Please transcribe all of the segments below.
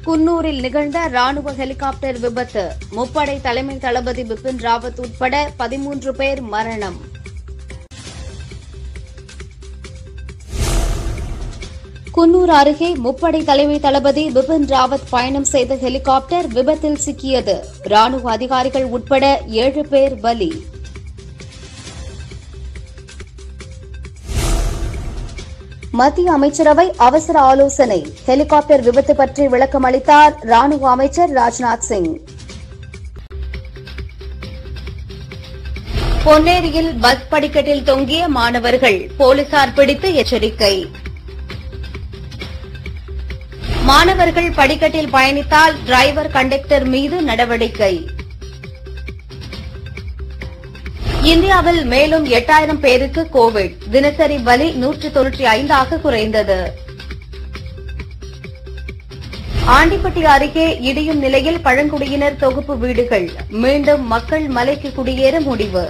குன்னூரில் நிகழ்ந்த ராணுவ ஹெலிகாப்டர் விபத்து முப்படை தலைமை தளபதி பிபின் ராவத் உட்பட பதிமூன்று பேர் மரணம் குன்னூர் அருகே முப்படை தலைமை தளபதி பிபின் ராவத் பயணம் செய்த ஹெலிகாப்டர் விபத்தில் சிக்கியது ராணுவ அதிகாரிகள் உட்பட ஏழு பேர் பலி மத்திய அமைச்சரவை அவசர ஆலோசனை ஹெலிகாப்டர் விபத்து பற்றி விளக்கம் அளித்தார் ராணுவ அமைச்சர் ராஜ்நாத் சிங் பொன்னேரியில் பஸ் படிக்கட்டில் தொங்கிய மாணவர்கள் போலீசார் பிடித்து எச்சரிக்கை மாணவர்கள் படிக்கட்டில் பயணித்தால் டிரைவர் கண்டக்டர் மீது நடவடிக்கை இந்தியாவில் மேலும் எட்டாயிரம் பேருக்கு கோவிட் தினசரி பலி நூற்று தொன்னூற்றி ஐந்தாக குறைந்தது ஆண்டிப்பட்டி அருகே இடியும் நிலையில் பழங்குடியினர் தொகுப்பு வீடுகள் மீண்டும் மக்கள் மலைக்கு குடியேற முடிவு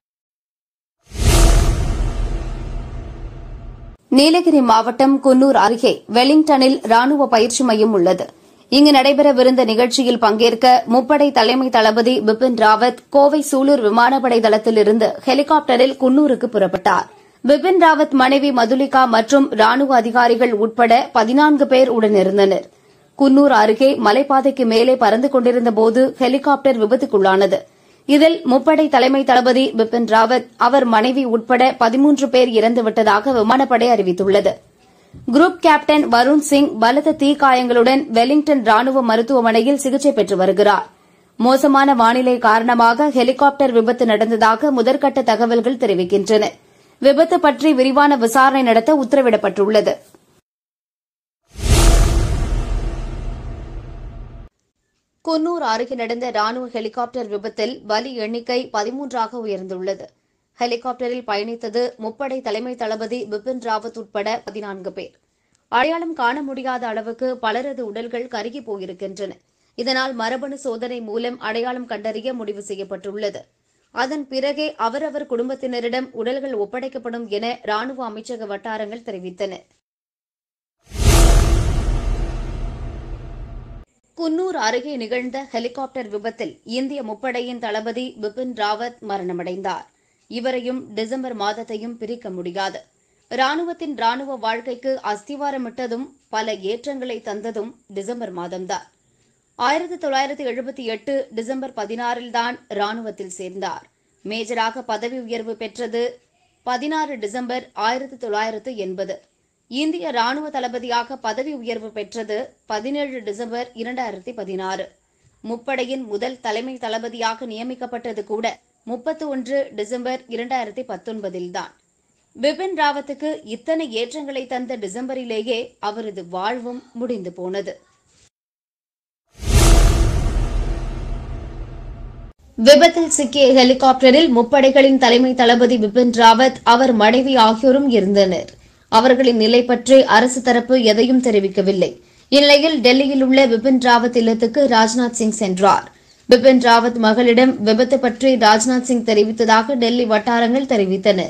நீலகிரி மாவட்டம் குன்னூர் அருகே வெலிங்டனில் ராணுவ பயிற்சி மையம் உள்ளது இங்கு நடைபெறவிருந்த நிகழ்ச்சியில் பங்கேற்க முப்படை தலைமை தளபதி பிபின் ராவத் கோவை சூலூர் விமானப்படை தளத்திலிருந்து ஹெலிகாப்டரில் குன்னூருக்கு புறப்பட்டார் பிபின் ராவத் மனைவி மதுலிகா மற்றும் ராணுவ அதிகாரிகள் உட்பட பதினான்கு பேர் உடனிருந்தனர் குன்னூர் அருகே மலைப்பாதைக்கு மேலே பறந்து கொண்டிருந்தபோது ஹெலிகாப்டர் விபத்துக்குள்ளானது இதில் முப்படை தலைமை தளபதி பிபின் ராவத் அவர் மனைவி உட்பட பதிமூன்று பேர் இறந்துவிட்டதாக விமானப்படை அறிவித்துள்ளது குரூப் கேப்டன் வருண் சிங் பலத்த தீக்காயங்களுடன் வெலிங்டன் ராணுவ மருத்துவமனையில் சிகிச்சை பெற்று வருகிறார் மோசமான வானிலை காரணமாக ஹெலிகாப்டர் விபத்து நடந்ததாக முதற்கட்ட தகவல்கள் தெரிவிக்கின்றன விபத்து பற்றி விரிவான விசாரணை நடத்த உத்தரவிடப்பட்டுள்ளது குன்னூர் அருகே நடந்த ராணுவ ஹெலிகாப்டர் விபத்தில் பலி எண்ணிக்கை பதிமூன்றாக உயர்ந்துள்ளது ஹெலிகாப்டரில் பயணித்தது முப்படை தலைமை தளபதி பிபின் ராவத் உட்பட பதினான்கு பேர் அடையாளம் காண முடியாத அளவுக்கு பலரது உடல்கள் கருகி போயிருக்கின்றன இதனால் மரபணு சோதனை மூலம் அடையாளம் கண்டறிய முடிவு செய்யப்பட்டுள்ளது அதன் பிறகே அவரவர் குடும்பத்தினரிடம் உடல்கள் ஒப்படைக்கப்படும் என ராணுவ அமைச்சக வட்டாரங்கள் தெரிவித்தன குன்னூர் அருகே நிகழ்ந்த ஹெலிகாப்டர் விபத்தில் இந்திய முப்படையின் தளபதி பிபின் ராவத் மரணமடைந்தார் இவரையும் டிசம்பர் மாதத்தையும் பிரிக்க முடியாது ராணுவத்தின் ராணுவ வாழ்க்கைக்கு அஸ்திவாரமிட்டதும் பல ஏற்றங்களை தந்ததும் டிசம்பர் மாதம்தான் ஆயிரத்தி தொள்ளாயிரத்தி எழுபத்தி எட்டு டிசம்பர் பதினாறில்தான் ராணுவத்தில் சேர்ந்தார் மேஜராக பதவி உயர்வு பெற்றது பதினாறு டிசம்பர் ஆயிரத்தி தொள்ளாயிரத்து எண்பது இந்திய ராணுவ தளபதியாக பதவி உயர்வு பெற்றது பதினேழு டிசம்பர் இரண்டாயிரத்தி பதினாறு முப்படையின் முதல் தலைமை தளபதியாக நியமிக்கப்பட்டது கூட முப்பத்தி ஒன்று டிசம்பர் இரண்டாயிரத்தி பத்தொன்பதில்தான் பிபின் ராவத்துக்கு இத்தனை ஏற்றங்களை தந்த டிசம்பரிலேயே அவரது வாழ்வும் முடிந்து போனது விபத்தில் சிக்கிய ஹெலிகாப்டரில் முப்படைகளின் தலைமை தளபதி பிபின் ராவத் அவர் மனைவி ஆகியோரும் இருந்தனர் அவர்களின் நிலை பற்றி அரசு தரப்பு எதையும் தெரிவிக்கவில்லை இந்நிலையில் டெல்லியில் உள்ள பிபின் ராவத் இல்லத்துக்கு ராஜ்நாத் சிங் சென்றார் பிபின் ராவத் மகளிடம் விபத்து பற்றி ராஜ்நாத் சிங் தெரிவித்ததாக டெல்லி வட்டாரங்கள் தெரிவித்தன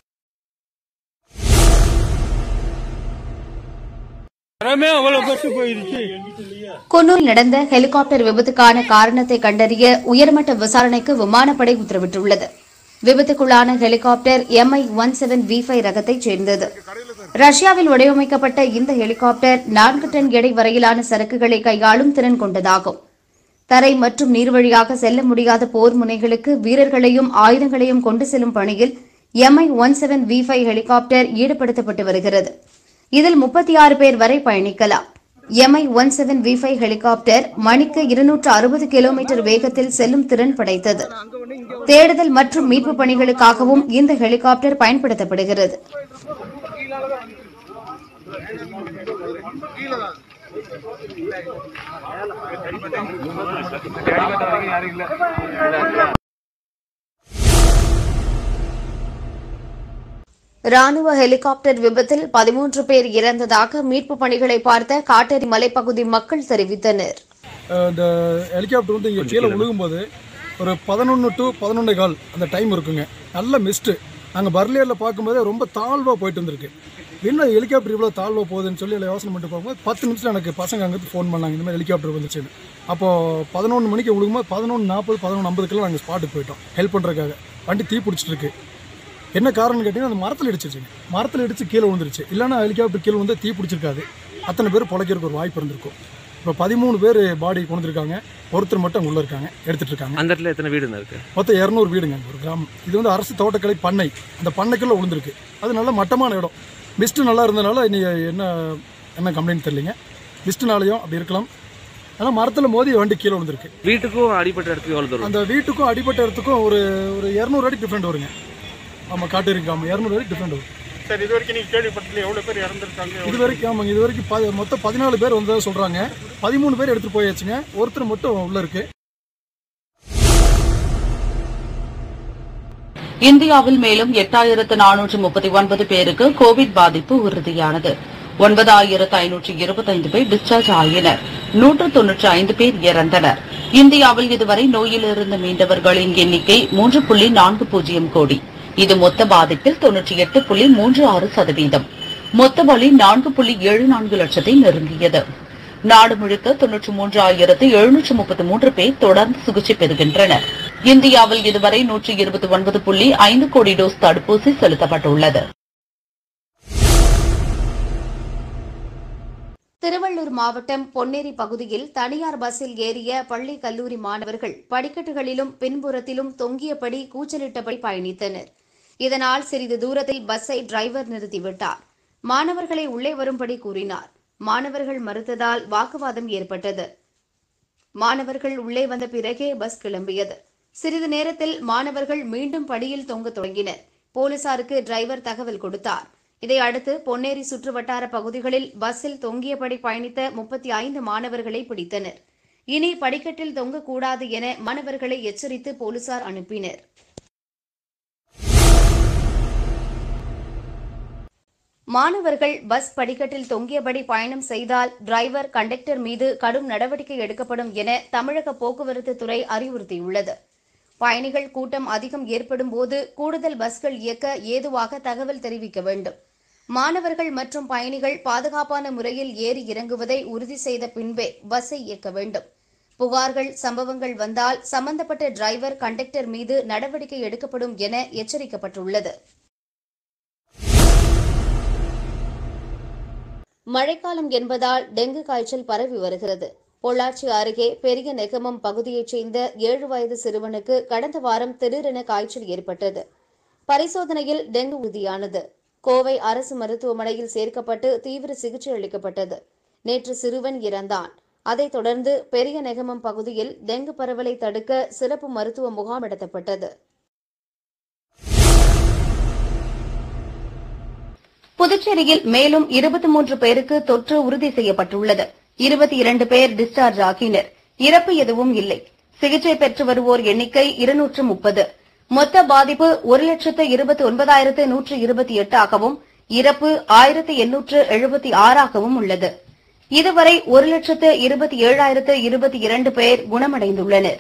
தரமே அவ்வளவு பட்டு போயிருச்சு குன்னூரில் நடந்த ஹெலிகாப்டர் விபத்துக்கான காரணத்தை கண்டறிய உயர்மட்ட விசாரணைக்கு விமானப்படை உத்தரவிட்டுள்ளது விபத்துக்குள்ளான helicopter MI one seven V five ரகத்தைச் சேர்ந்தது ரஷ்யாவில் வடிவமைக்கப்பட்ட இந்த ஹெலிகாப்டர் நான்கு டன் எடை வரையிலான சரக்குகளை கையாளும் திறன் கொண்டதாகும் தரை மற்றும் நீர் வழியாக செல்ல முடியாத போர் முனைகளுக்கு வீரர்களையும் ஆயுதங்களையும் கொண்டு செல்லும் பணியில் MI one seven V five helicopter ஈடுபடுத்தப்பட்டு வருகிறது இதில் முப்பத்தி ஆறு பேர் வரை பயணிக்கலாம் MI one seven V five helicopter மணிக்கு இருநூற்று அறுபது கிலோமீட்டர் வேகத்தில் செல்லும் திறன் படைத்தது தேடுதல் மற்றும் மீட்பு பணிகளுக்காகவும் இந்த ஹெலிகாப்டர் பயன்படுத்தப்படுகிறது ராணுவ ஹெலிகாப்டர் விபத்தில் பதிமூன்று பேர் இறந்ததாக மீட்பு பணிகளை பார்த்த காட்டேரி மலைப்பகுதி மக்கள் தெரிவித்தனர் அஹ் இந்த ஹெலிகாப்டர் வந்து இங்கே கீழே விழுகும்போது ஒரு பதினொன்று டு பதினொன்றே கால் அந்த டைம் இருக்குங்க நல்ல மிஸ்ட்டு நாங்கள் பர்லியரில் பார்க்கும்போதே ரொம்ப தாழ்வாக போயிட்டு வந்திருக்கு என்ன ஹெலிகாப்டர் இவ்வளோ தாழ்வாக போகுதுன்னு சொல்லி எல்லாம் யோசனை பண்ணிட்டு போகும்போது பத்து நிமிஷம் எனக்கு பசங்க அங்கேருந்து ஃபோன் பண்ணாங்க இந்த மாதிரி ஹெலிகாப்டர் வந்துச்சுன்னு அப்போது பதினொன்று மணிக்கு விழுகும்போது பதினொன்று நாற்பது பதினொன்று ஐம்பதுக்கெல்லாம் நாங்கள் ஸ்பாட்டுக்கு போயிட்டோம் ஹெல்ப் பண்ணுறதுக்காக வண்டி தீ பிடிச்சிட்டு இருக்கு என்ன காரணம்னு கேட்டிங்கன்னா அந்த மரத்தில் இடிச்சிருச்சுங்க மரத்தில் இடிச்சு கீழே விழுந்துருச்சு இல்லைன்னா ஹெலிகாப்டர் கீழே வந்து தீ பிடிச்சிருக்காது அத்தனை பேர் பிழைக்கிறதுக்கு ஒரு வாய்ப்பு இருந்திருக்கும் இப்போ பதிமூணு பேர் பாடி கொண்டுருக்காங்க ஒருத்தர் மட்டும் அங்கே உள்ள இருக்காங்க எடுத்துட்டு இருக்காங்க அந்த இடத்துல எத்தனை வீடுங்க இருக்கு மொத்தம் இரநூறு வீடுங்க ஒரு கிராமம் இது வந்து அரசு தோட்டக்கலை பண்ணை அந்த பண்ணைக்குள்ளே விழுந்திருக்கு அது நல்ல மட்டமான இடம் மிஸ்ட்டு நல்லா இருந்தனால இனி என்ன என்ன கம்ப்ளைண்ட் தெரியலிங்க மிஸ்ட்டுனாலையும் அப்படி இருக்கலாம் ஆனால் மரத்தில் மோதி வண்டி கீழே விழுந்திருக்கு வீட்டுக்கும் அடிப்பட்ட இடத்துக்கு எவ்வளவு தூரம் அந்த வீட்டுக்கும் அடிப்பட்ட இடத்துக்கும் ஒரு ஒரு இரநூறு அடி டிஃப்ரெண்ட் வருங்க ஆமாம் காட்டு இருக்காம இரநூறு அடி டிஃப்ரெண்ட் வரும் சார் இது வரைக்கும் நீங்க கேள்விப்பட்டதுல எவ்வளவு பேர் இறந்துருக்காங்க இது வரைக்கும் ஆமாங்க இது வரைக்கும் ப மொத்தம் பதினாலு பேர் வந்ததாக சொல்கிறாங்க பதிமூணு பேர் எடுத்துகிட்டு போயாச்சுங்க ஒருத்தர் மட்டும் உள்ளே இருக்கு இந்தியாவில் மேலும் எட்டாயிரத்து நானூற்று முப்பத்தி ஒன்பது பேருக்கு கோவிட் பாதிப்பு உறுதியானது ஒன்பதாயிரத்து ஐநூற்று இருபத்தைந்து பேர் டிஸ்சார்ஜ் ஆயினர் நூற்று தொன்னூற்று ஐந்து பேர் இறந்தனர் இந்தியாவில் இதுவரை நோயிலிருந்து மீண்டவர்களின் எண்ணிக்கை மூன்று புள்ளி நான்கு பூஜ்ஜியம் கோடி இது மொத்த பாதிப்பில் தொன்னூற்றி எட்டு புள்ளி மூன்று ஆறு சதவீதம் மொத்த பலி நான்கு புள்ளி ஏழு நான்கு லட்சத்தை நெருங்கியது நாடு முழுக்க தொன்னூற்றி மூன்றாயிரத்து எழுநூற்று முப்பத்தி மூன்று பேர் தொடர்ந்து சிகிச்சை பெறுகின்றனர் இந்தியாவில் இதுவரை நூற்றி இருபத்தி ஒன்பது புள்ளி ஐந்து கோடி டோஸ் தடுப்பூசி செலுத்தப்பட்டுள்ளது திருவள்ளூர் மாவட்டம் பொன்னேரி பகுதியில் தனியார் பஸ்ஸில் ஏறிய பள்ளி கல்லூரி மாணவர்கள் படிக்கட்டுகளிலும் பின்புறத்திலும் தொங்கியபடி கூச்சலிட்டபடி பயணித்தனர் இதனால் சிறிது தூரத்தில் பஸ்ஸை டிரைவர் நிறுத்திவிட்டார் மாணவர்களை உள்ளே வரும்படி கூறினார் மாணவர்கள் மறுத்ததால் வாக்குவாதம் ஏற்பட்டது மாணவர்கள் உள்ளே வந்த பிறகே பஸ் கிளம்பியது சிறிது நேரத்தில் மாணவர்கள் மீண்டும் படியில் தொங்கத் தொடங்கினர் போலீசாருக்கு டிரைவர் தகவல் கொடுத்தார் இதையடுத்து பொன்னேரி சுற்றுவட்டார பகுதிகளில் பஸ்ஸில் தொங்கியபடி பயணித்த முப்பத்தி ஐந்து மாணவர்களை பிடித்தனர் இனி படிக்கட்டில் தொங்கக்கூடாது என மாணவர்களை எச்சரித்து போலீசார் அனுப்பினர் மாணவர்கள் பஸ் படிக்கட்டில் தொங்கியபடி பயணம் செய்தால் டிரைவர் கண்டக்டர் மீது கடும் நடவடிக்கை எடுக்கப்படும் என தமிழக போக்குவரத்து துறை அறிவுறுத்தியுள்ளது பயணிகள் கூட்டம் அதிகம் ஏற்படும் போது கூடுதல் பஸ்கள் இயக்க ஏதுவாக தகவல் தெரிவிக்க வேண்டும் மாணவர்கள் மற்றும் பயணிகள் பாதுகாப்பான முறையில் ஏறி இறங்குவதை உறுதி செய்த பின்பே பஸ்ஸை இயக்க வேண்டும் புகார்கள் சம்பவங்கள் வந்தால் சம்பந்தப்பட்ட டிரைவர் கண்டக்டர் மீது நடவடிக்கை எடுக்கப்படும் என எச்சரிக்கப்பட்டுள்ளது மழைக்காலம் என்பதால் டெங்கு காய்ச்சல் பரவி வருகிறது பொள்ளாச்சி அருகே பெரிய நெகமம் பகுதியைச் சேர்ந்த ஏழு வயது சிறுவனுக்கு கடந்த வாரம் திடீரென காய்ச்சல் ஏற்பட்டது பரிசோதனையில் டெங்கு உறுதியானது கோவை அரசு மருத்துவமனையில் சேர்க்கப்பட்டு தீவிர சிகிச்சை அளிக்கப்பட்டது நேற்று சிறுவன் இறந்தான் அதைத் தொடர்ந்து பெரிய நெகமம் பகுதியில் டெங்கு பரவலை தடுக்க சிறப்பு மருத்துவ முகாம் நடத்தப்பட்டது புதுச்சேரியில் மேலும் இருபத்தி மூன்று பேருக்கு தொற்று உறுதி செய்யப்பட்டுள்ளது இருபத்தி இரண்டு பேர் டிஸ்சார்ஜ் ஆகினர் இறப்பு எதுவும் இல்லை சிகிச்சை பெற்று வருவோர் எண்ணிக்கை இருநூற்று முப்பது மொத்த பாதிப்பு ஒரு லட்சத்து இருபத்தி ஒன்பதாயிரத்து நூற்று இருபத்தி எட்டாகவும் இறப்பு ஆயிரத்து எண்ணூற்று எழுபத்தி ஆறாகவும் உள்ளது இதுவரை ஒரு லட்சத்து இருபத்தி ஏழாயிரத்து இருபத்தி இரண்டு பேர் குணமடைந்துள்ளனர்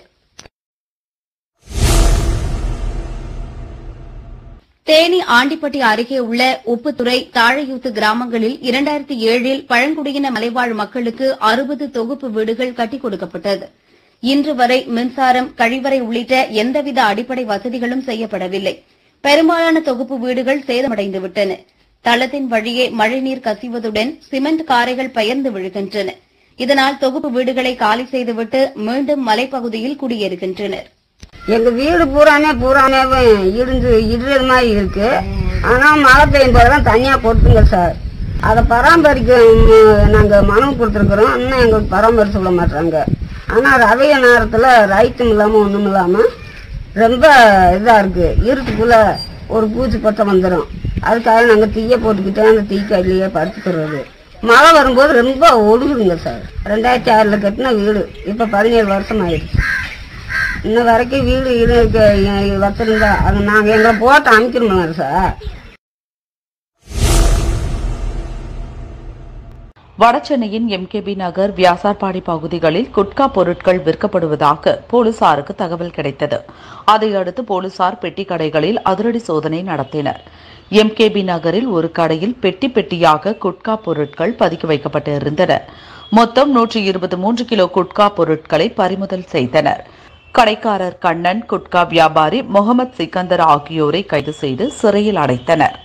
தேனி ஆண்டிப்பட்டி அருகே உள்ள உப்புத்துறை தாழையூத்து கிராமங்களில் இரண்டாயிரத்தி ஏழில் பழங்குடியின மலைவாழ் மக்களுக்கு அறுபது தொகுப்பு வீடுகள் கட்டிக் கொடுக்கப்பட்டது இன்று வரை மின்சாரம் கழிவறை உள்ளிட்ட எந்தவித அடிப்படை வசதிகளும் செய்யப்படவில்லை பெரும்பாலான தொகுப்பு வீடுகள் சேதமடைந்துவிட்டன தளத்தின் வழியே மழைநீர் கசிவதுடன் சிமெண்ட் காரைகள் பெயர்ந்து விழுகின்றன இதனால் தொகுப்பு வீடுகளை காலி செய்துவிட்டு மீண்டும் மலைப்பகுதியில் குடியேறுகின்றனர் எங்க வீடு பூராமே பூராமே இடிஞ்சு இடுற மாதிரி இருக்கு ஆனா மழை பெய்யும் போதெல்லாம் தனியா கொட்டுங்க சார் அதை பராமரிக்க ம், நாங்க மனு கொடுத்துருக்குறோம் இன்னும் எங்களுக்கு பராமரிச்சு விட மாட்டாங்க ஆனா ரவைய நேரத்துல ரைட்டும் இல்லாம ஒண்ணும் இல்லாம ரொம்ப இதா இருக்கு இருட்டுக்குள்ள ஒரு பூச்சி பட்டம் வந்துடும் அதுக்காக நாங்க தீய போட்டுக்கிட்டே அந்த தீக்காயிலேயே படுத்துக்கிறது மழை வரும்போது ரொம்ப ஒழுகுதுங்க சார் ரெண்டாயிரத்தி ஆறுல கட்டின வீடு இப்ப பதினேழு வருஷம் ஆயிடுச்சு இன்ன வரைக்கும் வீடு இது இருக்கு, வச்சிருந்தா அது நாங்கள் எங்களை போட்டு அமைக்கணுங்களா சார் வடசென்னையின் எம்கேபி நகர் வியாசார்பாடி பகுதிகளில் குட்கா பொருட்கள் விற்கப்படுவதாக போலீசாருக்கு தகவல் கிடைத்தது அதையடுத்து போலீசார் பெட்டி கடைகளில் அதிரடி சோதனை நடத்தினர் எம்கேபி நகரில் ஒரு கடையில் பெட்டி பெட்டியாக குட்கா பொருட்கள் பதுக்கி வைக்கப்பட்டு இருந்தன மொத்தம் நூற்றி இருபத்தி மூன்று கிலோ குட்கா பொருட்களை பறிமுதல் செய்தனர் கடைக்காரர் கண்ணன் குட்கா வியாபாரி முகமது சிக்கந்தர் ஆகியோரை கைது செய்து சிறையில் அடைத்தனர்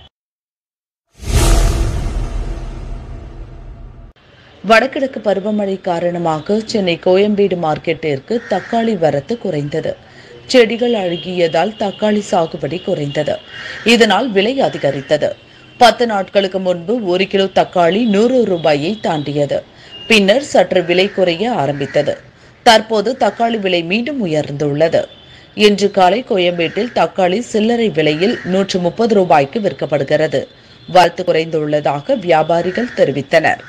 வடகிழக்கு பருவமழை காரணமாக சென்னை கோயம்பேடு மார்க்கெட்டிற்கு தக்காளி வரத்து குறைந்தது செடிகள் அழுகியதால் தக்காளி சாகுபடி குறைந்தது இதனால் விலை அதிகரித்தது பத்து நாட்களுக்கு முன்பு ஒரு கிலோ தக்காளி நூறு ரூபாயை தாண்டியது பின்னர் சற்று விலை குறைய ஆரம்பித்தது தற்போது தக்காளி விலை மீண்டும் உயர்ந்துள்ளது இன்று காலை கோயம்பேட்டில் தக்காளி சில்லறை விலையில் நூற்று முப்பது ரூபாய்க்கு விற்கப்படுகிறது வரத்து குறைந்துள்ளதாக வியாபாரிகள் தெரிவித்தனர்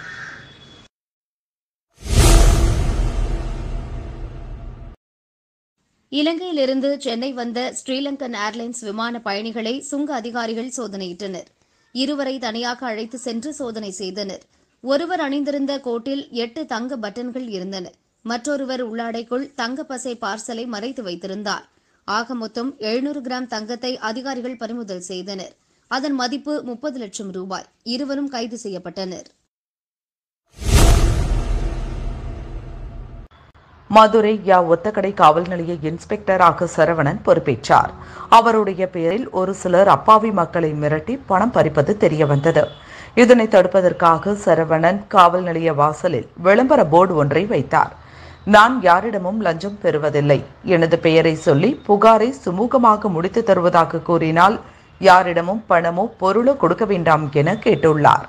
இலங்கையிலிருந்து சென்னை வந்த ஸ்ரீலங்கன் ஏர்லைன்ஸ் விமான பயணிகளை சுங்க அதிகாரிகள் சோதனையிட்டனர் இருவரை தனியாக அழைத்து சென்று சோதனை செய்தனர் ஒருவர் அணிந்திருந்த கோட்டில் எட்டு தங்க பட்டன்கள் இருந்தன மற்றொருவர் உள்ளாடைக்குள் தங்க பசை பார்சலை மறைத்து வைத்திருந்தார் ஆக மொத்தம் எழுநூறு கிராம் தங்கத்தை அதிகாரிகள் பறிமுதல் செய்தனர் அதன் மதிப்பு முப்பது லட்சம் ரூபாய் இருவரும் கைது செய்யப்பட்டனர் மதுரை யா ஒத்தக்கடை காவல் நிலைய இன்ஸ்பெக்டராக சரவணன் பொறுப்பேற்றார் அவருடைய பெயரில் ஒரு சிலர் அப்பாவி மக்களை மிரட்டி பணம் பறிப்பது தெரியவந்தது இதனை தடுப்பதற்காக சரவணன் காவல் நிலைய வாசலில் விளம்பர போர்டு ஒன்றை வைத்தார் நான் யாரிடமும் லஞ்சம் பெறுவதில்லை எனது பெயரை சொல்லி புகாரை சுமூகமாக முடித்து தருவதாக கூறினால் யாரிடமும் பணமோ பொருளோ கொடுக்க வேண்டாம் என கேட்டுள்ளார்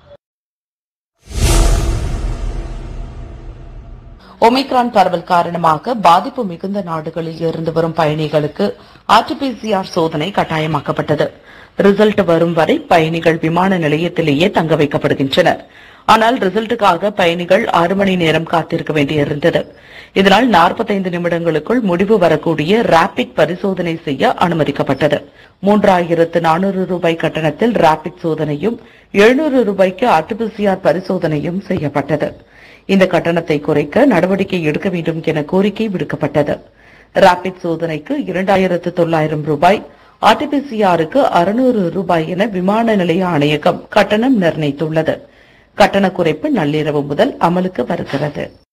ஒமிக்ரான் பரவல் காரணமாக பாதிப்பு மிகுந்த நாடுகளில் இருந்து வரும் பயணிகளுக்கு ஆர்டிபிசிஆர் சோதனை கட்டாயமாக்கப்பட்டது ரிசல்ட் வரும் வரை பயணிகள் விமான நிலையத்திலேயே தங்க வைக்கப்படுகின்றனர் ஆனால் ரிசல்ட்டுக்காக பயணிகள் ஆறு மணி நேரம் காத்திருக்க வேண்டியிருந்தது இதனால் 45 நிமிடங்களுக்குள் முடிவு வரக்கூடிய ரேபிட் பரிசோதனை செய்ய அனுமதிக்கப்பட்டது மூன்றாயிரத்து நானூறு ரூபாய் கட்டணத்தில் ரேபிட் சோதனையும் எழுநூறு ரூபாய்க்கு ஆர்டிபிசிஆர் பரிசோதனையும் செய்யப்பட்டது இந்த கட்டணத்தை குறைக்க நடவடிக்கை எடுக்க வேண்டும் என கோரிக்கை விடுக்கப்பட்டது ரேபிட் சோதனைக்கு இரண்டாயிரத்து தொள்ளாயிரம் ரூபாய் ஆர்டிபிசிஆருக்கு அறுநூறு ரூபாய் என விமான நிலைய ஆணையகம் கட்டணம் நிர்ணயித்துள்ளது கட்டண குறைப்பு நள்ளிரவு முதல் அமலுக்கு வருகிறது